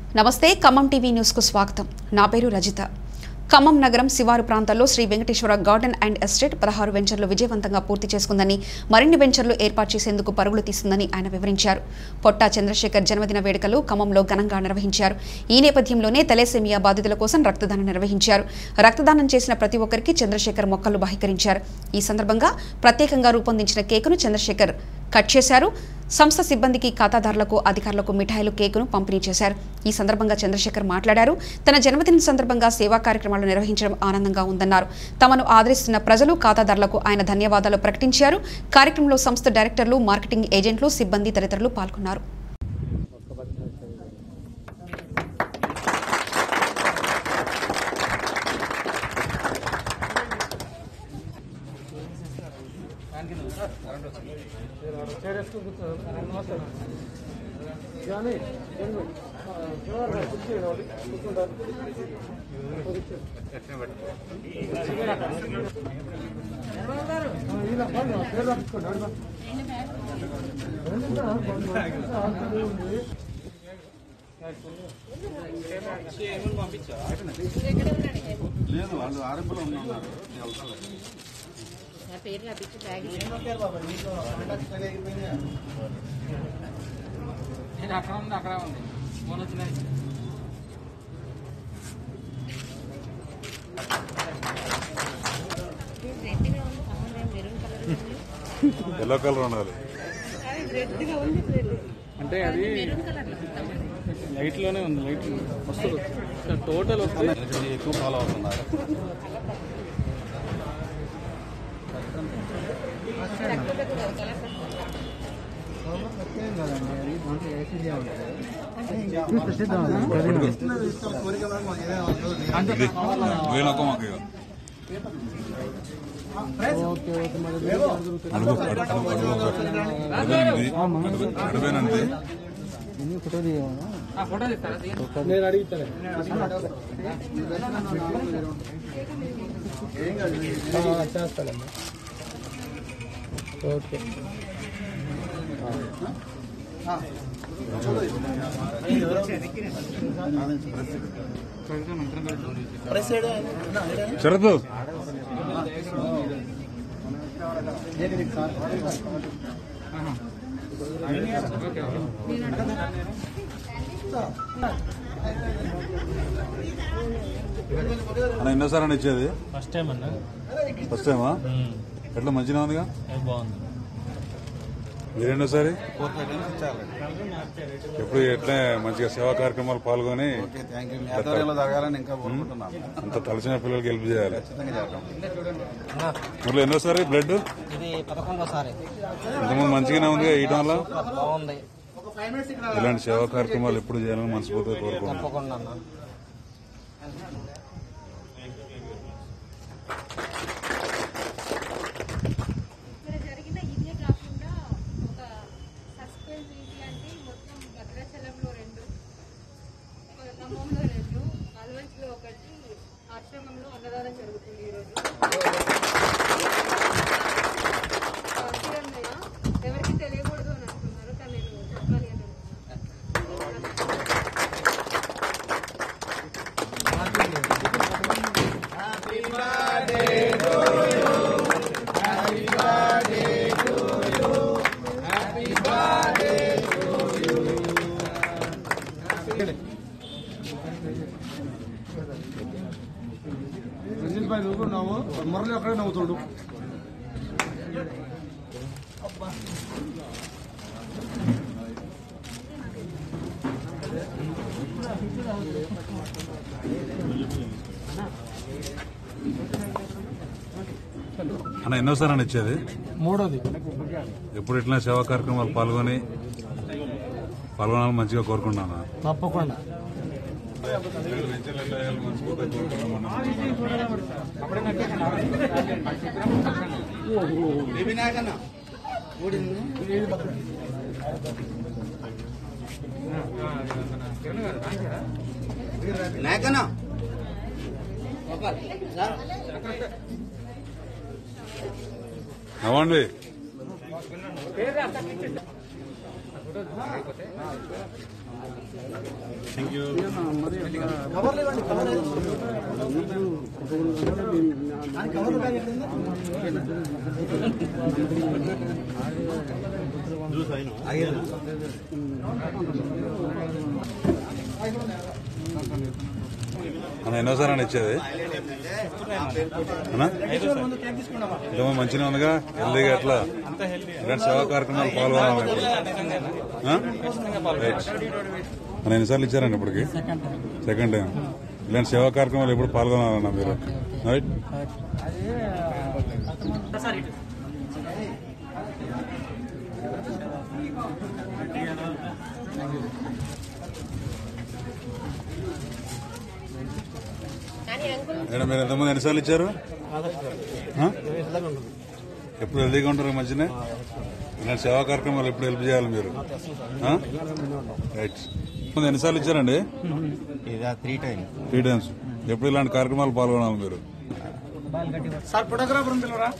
నమస్తే ఖమ్మం టీవీ న్యూస్కు స్వాగతం నా పేరు రజిత ఖమ్మం నగరం శివారు ప్రాంతాల్లో Sri Venkateswara garden and estate పదహారు వెంచర్లు విజయవంతంగా పూర్తి చేసుకుందని మరిన్ని వెంచర్లు ఏర్పాటు చేసేందుకు పరుగులు తీస్తుందని ఆయన వివరించారు పొట్టా చంద్రశేఖర్ జన్మదిన వేడుకలు ఖమ్మంలో ఘనంగా నిర్వహించారు ఈ నేపథ్యంలోనే తెలేసేమియా బాధితుల కోసం రక్తదానం నిర్వహించారు రక్తదానం చేసిన ప్రతి ఒక్కరికి చంద్రశేఖర్ మొక్కలు బహికరించారు ఈ సందర్భంగా ప్రత్యేకంగా రూపొందించిన కేకును చంద్రశేఖర్ కట్ చేశారు సంస్థ సిబ్బందికి ఖాతాదారులకు అధికారులకు మిఠాయిలు కేకును పంపిణీ చేశారు ఈ సందర్భంగా చంద్రశేఖర్ మాట్లాడారు తన జన్మదిన సందర్భంగా సేవా కార్యక్రమాలు నిర్వహించడం ఆనందంగా ఉందన్నారు తమను ఆదరిస్తున్న ప్రజలు ఖాతాదారులకు ఆయన ధన్యవాదాలు ప్రకటించారు కార్యక్రమంలో సంస్థ డైరెక్టర్లు మార్కెటింగ్ ఏజెంట్లు సిబ్బంది తదితరులు పాల్గొన్నారు లేదు వాళ్ళు ఆరంభంలో ఉన్నారు నా పేరు రపించి బ్యాగ్ నేను అక్కడ ఉంది అక్కడ ఉంది ఫోన్ వచ్చినాయి రెడ్గా ఉంది సంబంధం మెరూన్ కలర్ ఉంది ఎల్లో కలర్ ఉండాలి అది రెడ్గా ఉంది అంటే అది మెరూన్ కలర్ లో ఉంది. లైట్ లోనే ఉంది లైట్ వస్తుంది టోటల్ వస్తుంది ఎక్కువ ఫాలో అవుతున్నారు వేలొక్క మాకు ఇక. అడుగు అడుగు అడుగు అడుగు అడుగు అడుగునండి ఆ ఫోటో తీస్తారా నేను అడిగిస్తాను చేస్తానమ్మా ఓకే శరత్ ఓకే అన్న ఎన్నోసారి అని ఇచ్చేది ఫస్ట్ టైం అన్న ఫస్ట్ టైమా ఎట్లా మంచిగా ఉందిగా అది బాగుంది మీరు ఎన్నోసారి ఎప్పుడు ఎట్లా మంచిగా సేవా కార్యక్రమాలు పాల్గొని థ్యాంక్ యూ మీ ఆధ్వర్యంలో జరగాలని ఇంకా కోరుకుంటున్నాను అంత తలసిన పిల్లలకి హెల్ప్ చేయాలి ఖచ్చితంగా జరగడం మురళి ఎన్నోసారి బ్లడ్ ఇది పదకొండోసారి ఇంతకుముందు మంచిగానే ఉంది ఇయటం వల్ల బాగుంది ఇలాంటి సేవా కార్యక్రమాలు ఎప్పుడు చేయాలని మనస్ఫూర్తిగా కోరుకుంటున్నాను తప్పకుండా అన్న ఇక్కడ జరిగిన ఇదే కాకుండా ఒక సస్పెన్స్ ఏంటి అంటే మొత్తం భద్రాచలంలో రెండు ఒక ఖమ్మంలో రెండు అల్వంచ్లో ఒకటి ఆశ్రమంలో అన్నదానం జరుగుతుంది ఈరోజు అన్నయ్య ఎవరికి తెలియకూడదు అని అంటున్నారు కానీ నేను చెప్పాలి అని రంజిల్ భాయ్ నువ్వు నవ్వు మురళి అక్కడే నవ్వుతాడు అన్న ఎన్నోసారి అని ఇచ్చేది మూడోది ఎప్పుడు ఇట్లా సేవా కార్యక్రమాలు పాల్గొని పాల్గొనాలని మంచిగా కోరుకుంటున్నాను తప్పకుండా నాయకన్నా అవ్వండి అన్న ఎన్నోసారి అని ఇచ్చేది అన్నా? ఇంతకుముందు మంచిగా ఉందిగా హెల్దీగా ఎట్లా ఇలాంటి సేవా కార్యక్రమాలు పాల్గొనాలి ఇప్పుడు. ఆ? రైట్. అన్న ఎన్నిసార్లు ఇచ్చారండి ఇప్పటికి సెకండ్ టైం ఇలాంటి సేవా కార్యక్రమాలు ఎప్పుడు పాల్గొనాలన్నా మీరు రైట్ మేడం మీరు ఎంతమంది ఎన్నిసార్లు ఇచ్చారు ఆ? ఎప్పుడు హెల్దీగా ఉంటారు మంచినే ఇలాంటి సేవా కార్యక్రమాలు ఎప్పుడు హెల్ప్ చేయాలి మీరు ఆ? రైట్ ముందు ఎన్నిసార్లు ఇచ్చారండి ఇదా త్రీ టైం త్రీ టైమ్స్ ఎప్పుడు ఇలాంటి కార్యక్రమాలు పాల్గొనాలి మీరు సార్ ఫోటోగ్రాఫర్ పిల్లరా